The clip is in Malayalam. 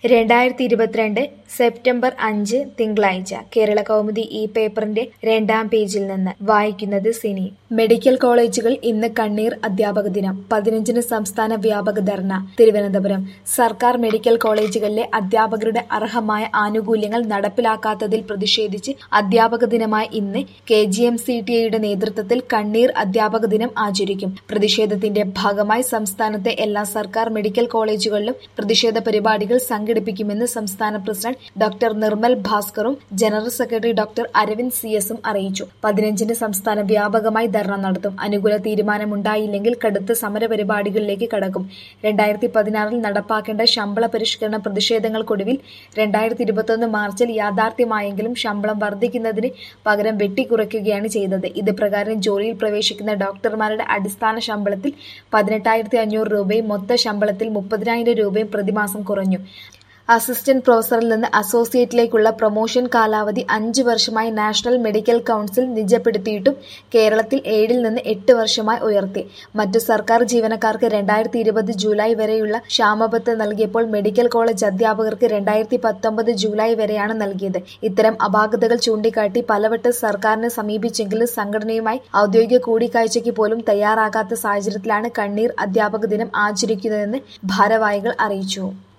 രണ്ടായിരത്തി ഇരുപത്തിരണ്ട് സെപ്റ്റംബർ അഞ്ച് തിങ്കളാഴ്ച കേരള കൗമുദി ഈ പേപ്പറിന്റെ രണ്ടാം പേജിൽ നിന്ന് വായിക്കുന്നത് സിനി മെഡിക്കൽ കോളേജുകൾ ഇന്ന് കണ്ണീർ അധ്യാപക ദിനം പതിനഞ്ചിന് സംസ്ഥാന വ്യാപക ധർണ തിരുവനന്തപുരം സർക്കാർ മെഡിക്കൽ കോളേജുകളിലെ അധ്യാപകരുടെ അർഹമായ ആനുകൂല്യങ്ങൾ നടപ്പിലാക്കാത്തതിൽ പ്രതിഷേധിച്ച് അധ്യാപക ദിനമായ ഇന്ന് K G M C T എയുടെ നേതൃത്വത്തിൽ കണ്ണീർ അധ്യാപക ദിനം ആചരിക്കും പ്രതിഷേധത്തിന്റെ ഭാഗമായി സംസ്ഥാനത്തെ എല്ലാ സർക്കാർ മെഡിക്കൽ കോളേജുകളിലും പ്രതിഷേധ പരിപാടികൾ സംഘടിപ്പിക്കുമെന്ന് സംസ്ഥാന പ്രസിഡന്റ് ഡോക്ടർ നിർമ്മൽ ഭാസ്കറും general secretary doctor Aravind C എസും അറിയിച്ചു പതിനഞ്ചിന് സംസ്ഥാന വ്യാപകമായി ധർണ നടത്തും അനുകൂല തീരുമാനമുണ്ടായില്ലെങ്കിൽ കടുത്ത സമര പരിപാടികളിലേക്ക് കടക്കും രണ്ടായിരത്തി പതിനാറിൽ നടപ്പാക്കേണ്ട ശമ്പള പരിഷ്കരണ പ്രതിഷേധങ്ങൾക്കൊടുവിൽ രണ്ടായിരത്തി ഇരുപത്തൊന്ന് മാർച്ചിൽ യാഥാർത്ഥ്യമായെങ്കിലും ശമ്പളം വർദ്ധിക്കുന്നതിന് പകരം വെട്ടിക്കുറയ്ക്കുകയാണ് ചെയ്തത് ഇത് പ്രകാരം ജോലിയിൽ പ്രവേശിക്കുന്ന ഡോക്ടർമാരുടെ അടിസ്ഥാന ശമ്പളത്തിൽ പതിനെട്ടായിരത്തി അഞ്ഞൂറ് രൂപയും മൊത്ത ശമ്പളത്തിൽ മുപ്പതിനായിരം രൂപയും പ്രതിമാസം കുറഞ്ഞു അസിസ്റ്റന്റ് പ്രൊഫസറിൽ നിന്ന് അസോസിയേറ്റിലേക്കുള്ള പ്രൊമോഷൻ കാലാവധി അഞ്ച് വർഷമായി നാഷണൽ മെഡിക്കൽ കൗൺസിൽ നിജപ്പെടുത്തിയിട്ടും കേരളത്തിൽ ഏഴിൽ നിന്ന് എട്ട് വർഷമായി ഉയർത്തി മറ്റു സർക്കാർ ജീവനക്കാർക്ക് രണ്ടായിരത്തി ഇരുപത് ജൂലൈ വരെയുള്ള ക്ഷാമബത്ത് നൽകിയപ്പോൾ മെഡിക്കൽ കോളേജ് അധ്യാപകർക്ക് രണ്ടായിരത്തി പത്തൊമ്പത് ജൂലൈ വരെയാണ് നൽകിയത് ഇത്തരം അപാകതകൾ ചൂണ്ടിക്കാട്ടി പലവട്ടം സർക്കാരിനെ സമീപിച്ചെങ്കിലും സംഘടനയുമായി ഔദ്യോഗിക കൂടിക്കാഴ്ചയ്ക്ക് പോലും തയ്യാറാകാത്ത സാഹചര്യത്തിലാണ് കണ്ണീർ അധ്യാപക ദിനം ആചരിക്കുന്നതെന്ന് ഭാരവാഹികൾ അറിയിച്ചു